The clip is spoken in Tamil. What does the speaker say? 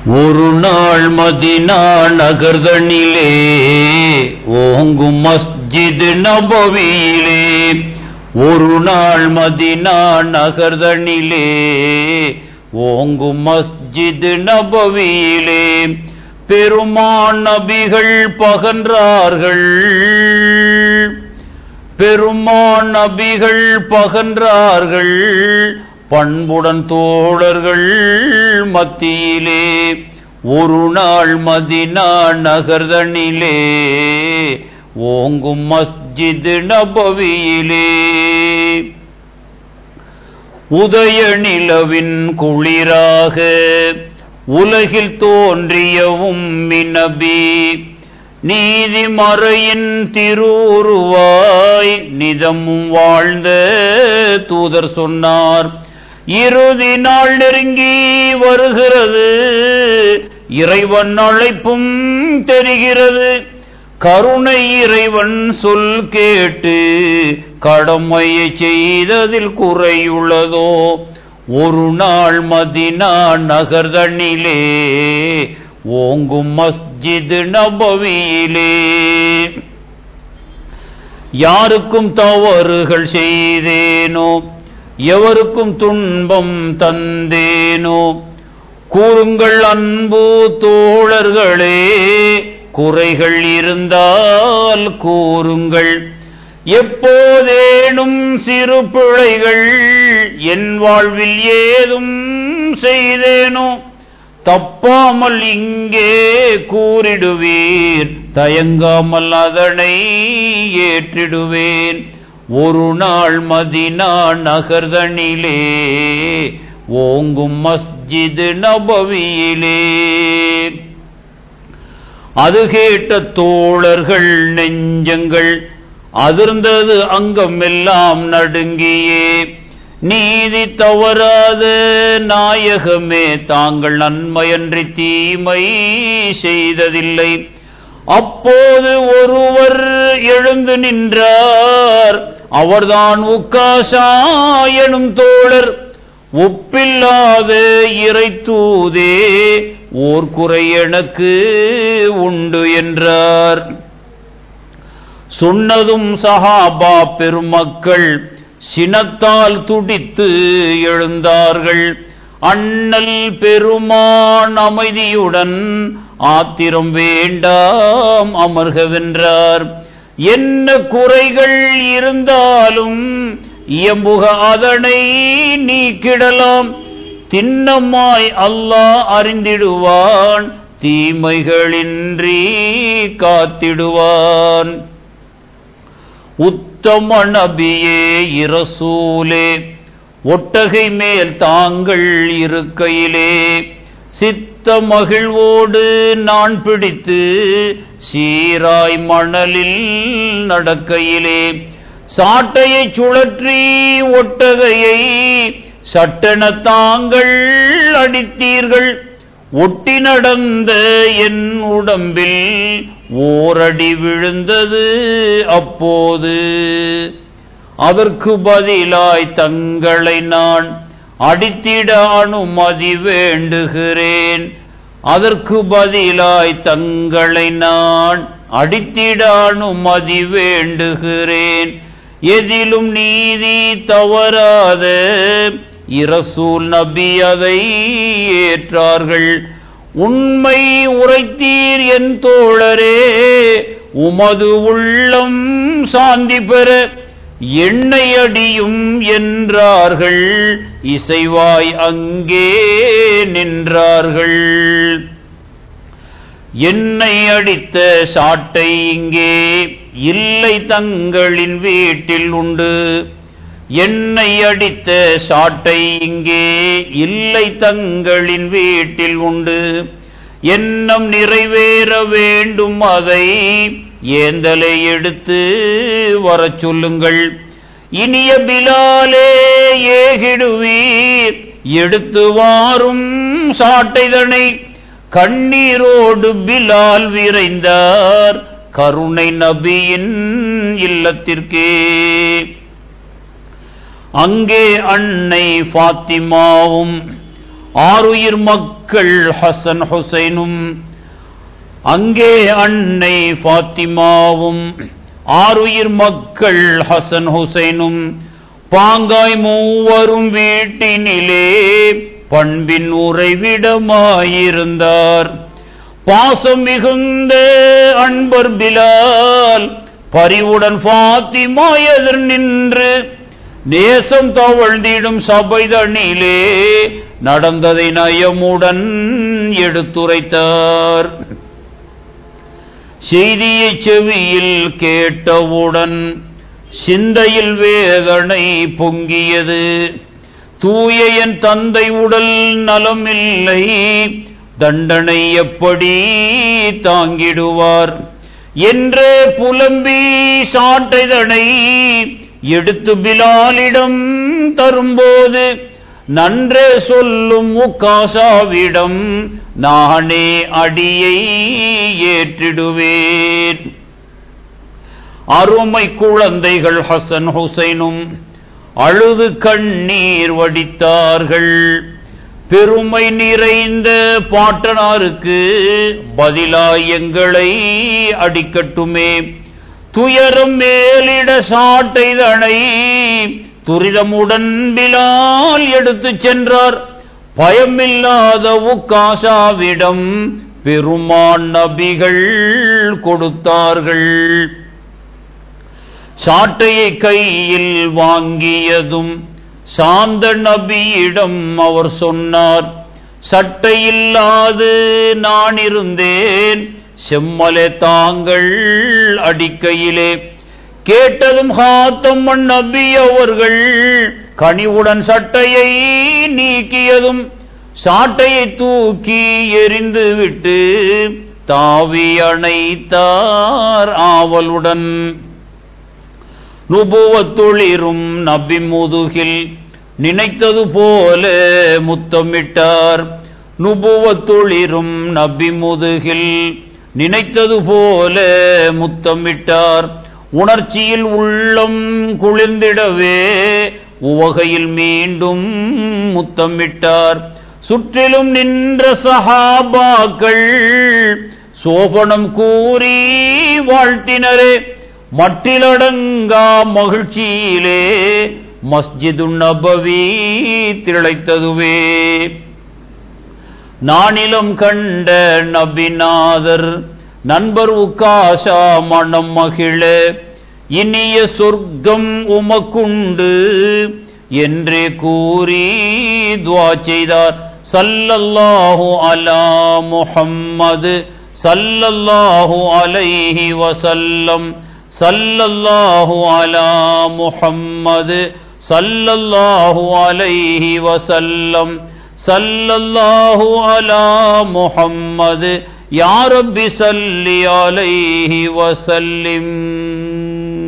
ஒரு நாள் மதினா நகர்தனிலே ஓங்கும் மஸ்ஜித் நபவியிலே ஒரு நாள் மதினா நகர்தனிலே ஓங்கும் மஸ்ஜித் நபவியிலே பெருமான் நபிகள் பகன்றார்கள் பெருமான் நபிகள் பகன்றார்கள் பண்புடன் தோழர்கள் மத்தியிலே ஒரு நாள் மதினா நகர்தனிலே ஓங்கும் மஸ்ஜித் நபவியிலே உதய நிலவின் குளிராக உலகில் தோன்றியவும் மினபி நீதிமறையின் திருவுருவாய் நிதமும் வாழ்ந்த தூதர் சொன்னார் இறுதி நாள் நெருங்கி வருகிறது இறைவன் அழைப்பும் தெரிகிறது கருணை இறைவன் சொல் கேட்டு கடமையை செய்ததில் குறையுள்ளதோ ஒரு நாள் மதினா நகர்தனிலே ஓங்கும் மஸ்ஜித் நபவியிலே யாருக்கும் தவறுகள் செய்தேனோ எவருக்கும் துன்பம் தந்தேனோ கூறுங்கள் அன்பு தோழர்களே குறைகள் இருந்தால் கூறுங்கள் எப்போதேனும் சிறு பிழைகள் என் வாழ்வில் ஏதும் செய்தேனோ தப்பாமல் இங்கே கூறிடுவீர் தயங்காமல் அதனை ஏற்றிடுவேன் ஒரு நாள் மதினா நகர்தனிலே ஓங்கும் மஸ்ஜித் நபவியிலே அது கேட்ட தோழர்கள் நெஞ்சங்கள் அதிர்ந்தது அங்கமெல்லாம் நடுங்கியே நீதி தவறாத நாயகமே தாங்கள் நன்மையன்றி தீமை செய்ததில்லை அப்போது ஒருவர் எழுந்து நின்றார் அவர்தான் உக்காஷா எனும் தோழர் ஒப்பில்லாத இறை தூதே ஓர் குறை எனக்கு உண்டு என்றார் சொன்னதும் சஹாபா பெருமக்கள் சினத்தால் துடித்து எழுந்தார்கள் அண்ணல் பெருமான் அமைதியுடன் ஆத்திரம் வேண்டாம் அமர்கவென்றார் என்ன குறைகள் இருந்தாலும் இயம்புக அதனை நீக்கிடலாம் திண்ணமாய் அல்லாஹ் அறிந்திடுவான் தீமைகளின்றி காத்திடுவான் உத்தம நபியே இரசூலே ஒட்டகை மேல் தாங்கள் இருக்கையிலே சித்த மகிழ்வோடு நான் பிடித்து சீராய் மணலில் நடக்கையிலே சாட்டையை சுழற்றி ஒட்டகையை சட்டென தாங்கள் அடித்தீர்கள் ஒட்டி நடந்த என் உடம்பில் ஓரடி விழுந்தது அப்போது அதற்கு பதிலாய் தங்களை நான் அடித்திட அனுமதி வேண்டுகிறேன் அதற்கு பதிலாய் தங்களை நான் அடித்திட அனுமதி வேண்டுகிறேன் எதிலும் நீதி தவறாத இரசூல் நபி அதை ஏற்றார்கள் உண்மை உரைத்தீர் என் தோழரே உமது உள்ளம் சாந்தி பெற எண்ணெய் அடியும் என்றார்கள் இசைவாய் அங்கே நின்றார்கள் எண்ணெய் அடித்த சாட்டை இங்கே இல்லை தங்களின் வீட்டில் உண்டு எண்ணெய் அடித்த சாட்டை இங்கே இல்லை தங்களின் வீட்டில் உண்டு எண்ணம் நிறைவேற வேண்டும் அதை ஏந்தலை எடுத்து வரச் சொல்லுங்கள் இனிய பிலாலே ஏகிடுவீர் எடுத்து வாரும் சாட்டைதனை கண்ணீரோடு பிலால் விரைந்தார் கருணை நபியின் இல்லத்திற்கே அங்கே அன்னை ஃபாத்திமாவும் ஆறுயிர் மக்கள் ஹசன் ஹுசைனும் அங்கே அன்னை ஃபாத்திமாவும் ஆறுயிர் மக்கள் ஹசன் ஹுசைனும் பாங்காய் மூவரும் வீட்டினிலே பண்பின் உறைவிடமாயிருந்தார் பாசம் மிகுந்த அன்பர் பிலால் பரிவுடன் ஃபாத்திமா எதிர் நின்று நேசம் தவழ்ந்திடும் சபைதனிலே நடந்ததை நயமுடன் எடுத்துரைத்தார் செய்தியை செவியில் கேட்டவுடன் சிந்தையில் வேதனை பொங்கியது தூய என் தந்தை உடல் நலமில்லை தண்டனை எப்படி தாங்கிடுவார் என்றே புலம்பி சாட்டைதனை எடுத்து பிலாலிடம் தரும்போது நன்றே சொல்லும் முக்காசாவிடம் நானே அடியை ஏற்றிடுவேன் அருமை குழந்தைகள் ஹசன் ஹுசைனும் அழுது கண்ணீர் வடித்தார்கள் பெருமை நிறைந்த பாட்டனாருக்கு பதிலாய் எங்களை அடிக்கட்டுமே துயரம் மேலிட சாட்டைதனை துரிதமுடன் பிலால் எடுத்துச் சென்றார் பயமில்லாத உக்காசாவிடம் பெருமான் நபிகள் கொடுத்தார்கள் சாட்டையை கையில் வாங்கியதும் சாந்த நபியிடம் அவர் சொன்னார் சட்டையில்லாது நான் இருந்தேன் செம்மலே தாங்கள் அடிக்கையிலே கேட்டதும் ஹாத்தம்மன் நபி அவர்கள் கனிவுடன் சட்டையை நீக்கியதும் சாட்டையை தூக்கி எரிந்து விட்டு தாவி அணைத்தார் ஆவலுடன் நுபுவத்துளிரும் நபி முதுகில் நினைத்தது போல முத்தமிட்டார் நுபுவத்துளிரும் நபி முதுகில் நினைத்தது போல முத்தமிட்டார் உணர்ச்சியில் உள்ளம் குளிர்ந்திடவே உவகையில் மீண்டும் முத்தமிட்டார் சுற்றிலும் நின்ற சஹாபாக்கள் சோபனம் கூறி வாழ்த்தினரே மட்டிலடங்கா மகிழ்ச்சியிலே மஸ்ஜிது நபவி திளைத்ததுவே நானிலம் கண்ட நபிநாதர் நண்பர் உக்காசா மனம் மகிழ இனிய சொர்க்கம் உமக்குண்டு என்றே கூறி துவா செய்தார் சல்லல்லாஹு அலா முஹம்மது சல்லல்லாஹு அலைஹி வசல்லம் சல்லல்லாஹு அலா முஹம்மது சல்லல்லாஹு அலைஹி வசல்லம் சல்லல்லாஹு அலா முஹம்மது யா ரப்பி சல்லி அலைஹி வசல்லிம்